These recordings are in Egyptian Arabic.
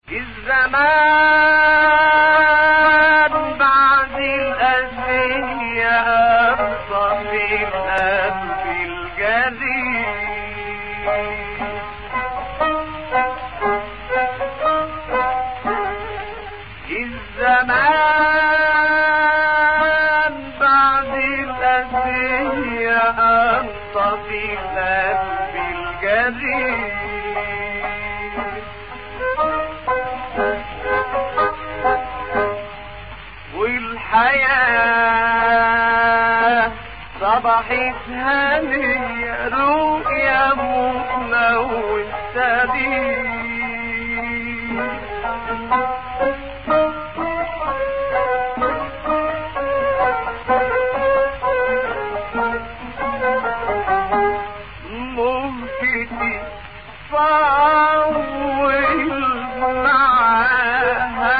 الزمان بعد الأزية أبصر في القلب الجليل الزمان بعد الأزية أبصر في القلب الجليل والحياة صبحت هنية رؤيا مؤمنة والسبيل مهجتي فاول معاها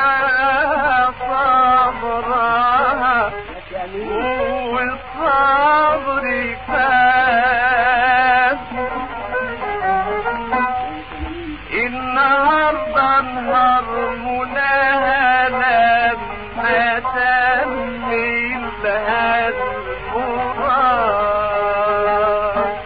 صبرها والصبر فات النهارده نهار مناها لما تميل لها المراد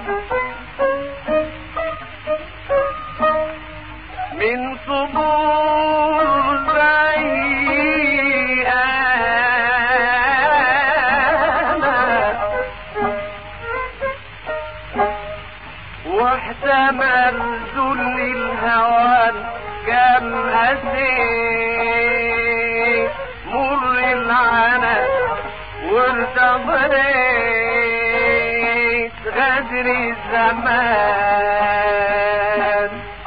من صبور زي أنا واحتمل ذل الهوان كم أسير مر العنا وارتضيت غدر الزمان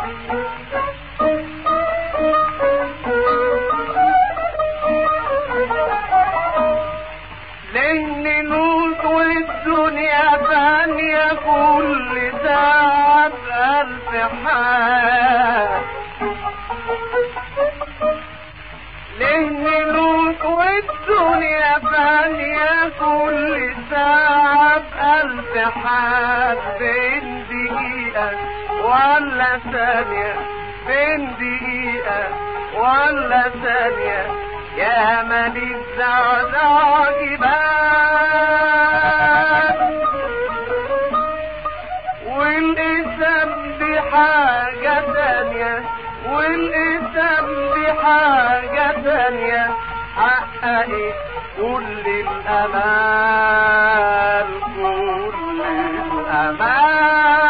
لأن نوت والدنيا فانية كل ساعة بألف حال لأن نوت والدنيا فانية كل ساعة بألف حال بين دقيقة ولا ثانية بين دقيقة ولا ثانية يا من الزعزع جبال والإسم بحاجة تانية والإسم بحاجة تانية حققت كل الأمال كل الأمال